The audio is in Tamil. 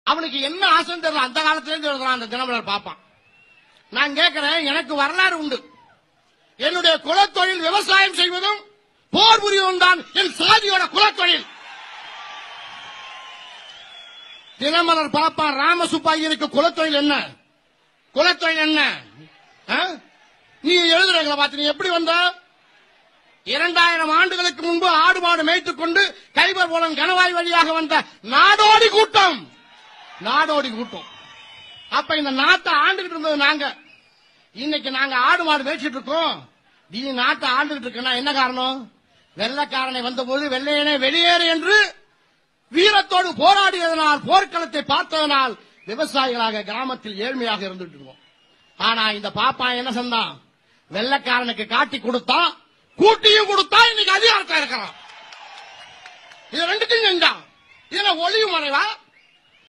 அவனுக்கு என்ன ஆசைன்னு தெரியல அந்த காலத்துல இருந்து எழுதுறான் அந்த தினமலர் பார்ப்பான் நான் கேட்கிறேன் எனக்கு வரலாறு உண்டு என்னுடைய குலத்தொழில் விவசாயம் செய்வதும் போர் புரிவதும் தான் என் சாதியோட குலத்தொழில் தினமலர் பார்ப்பான் ராமசுப்பாயிருக்கு குலத்தொழில் என்ன குலத்தொழில் என்ன ஆ? நீ எழுதுறீங்களா பார்த்து நீ எப்படி வந்த இரண்டாயிரம் ஆண்டுகளுக்கு முன்பு ஆடு மாடு மேய்த்துக் கொண்டு கைபர் போலன் கணவாய் வழியாக வந்த நாடோடி கூட்டம் நாடோடி கூட்டம் அப்ப இந்த நாட்டை ஆண்டுகிட்டு இருந்தது நாங்க இன்னைக்கு நாங்க ஆடு மாடு மேய்ச்சிட்டு இருக்கோம் நீ நாட்டை ஆண்டுகிட்டு இருக்கனா என்ன காரணம் வெள்ளக்காரனை வந்தபோது வெள்ளையனே வெளியேறு என்று வீரத்தோடு போராடியதனால் போர்க்களத்தை பார்த்ததனால் விவசாயிகளாக கிராமத்தில் ஏழ்மையாக இருந்துட்டு இருக்கோம் ஆனா இந்த பாப்பா என்ன செஞ்சான் வெள்ளக்காரனுக்கு காட்டி கொடுத்தான் கூட்டியும் கொடுத்தா இன்னைக்கு அதிகாரத்தை இருக்கிறான் இது ரெண்டுத்தையும் செஞ்சான் இதுல ஒளிவு மறைவா